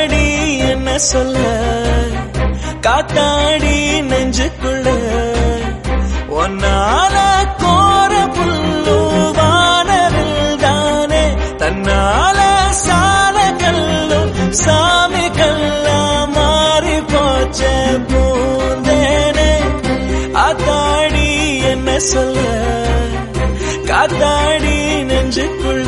காத்தாடி என்ன சொல்ல காத்தாடி நெஞ்சுக்குள்ள ஒன்னால கோர புல்லு வானவில் தானே தன்னால சால கல்லும் சாமி கல்லா மாறி போச்ச பூந்தேனே ஆத்தாடி என்ன சொல்ல காத்தாடி நெஞ்சுக்குள்ள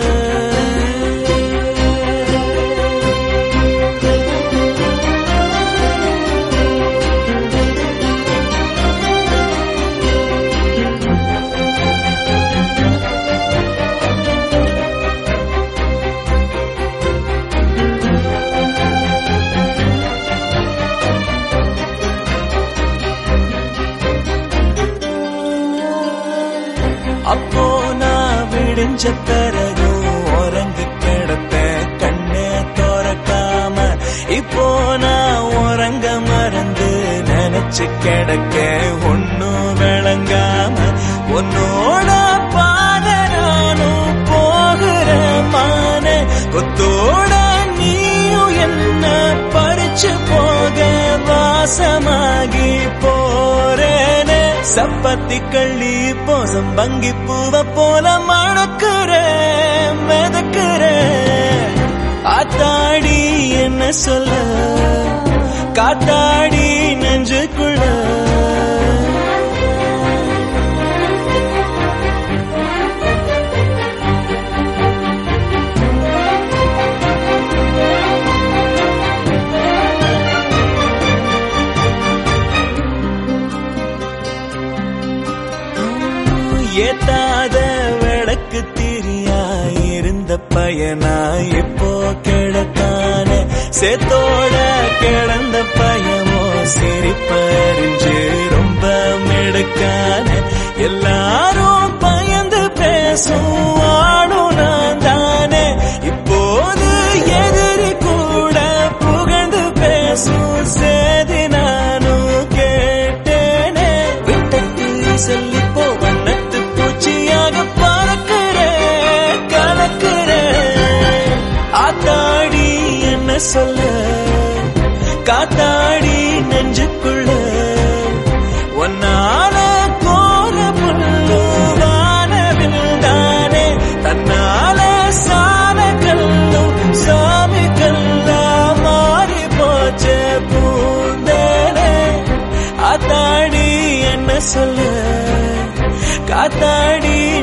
அப்போ நான் விடிஞ்ச பிறகும் உறங்கி கிடத்த கண்ணே திறக்காம இப்போ நான் உறங்க மறந்து நினைச்சு கிடக்க ஒன்னும் விளங்காம உன்னோட பாத நானும் போகிற மான கொத்தோட நீயும் என்ன பறிச்சு போக வாசமாகி போறேனே சப்பத்தி கள்ளி போசம் பங்கி பூவ போல மணக்குற மிதக்குற ஆத்தாடி என்ன சொல்ல காத்தாடி நெஞ்சுக்குள்ள ஏத்தாத விளக்கு திரியா இருந்த பையனா இப்போ கிடக்கான சேத்தோட கிடந்த பையமோ சிரிப்பறிஞ்சு ரொம்ப மிடுக்கான எல்லாரும் பயந்து பேசும் ஆடும் நான் தானே இப்போது எதிரி கூட புகழ்ந்து பேசும் சேதி நானும் கேட்டேனே விட்டட்டு சொல்லி போ வண்ணத்து பூச்சியாக பறக்கிறேன் கலக்கிறேன் ஆத்தாடி என்ன சொல்ல காத்தாடி நெஞ்சுக்குள்ள ஒன்னால கோர புல்லு வானவில் தானே தன்னால சால கல்லும் சாமி கல்லா மாறி போச்ச பூந்தேனே ஆத்தாடி என்ன சொல்ல காத்தாடி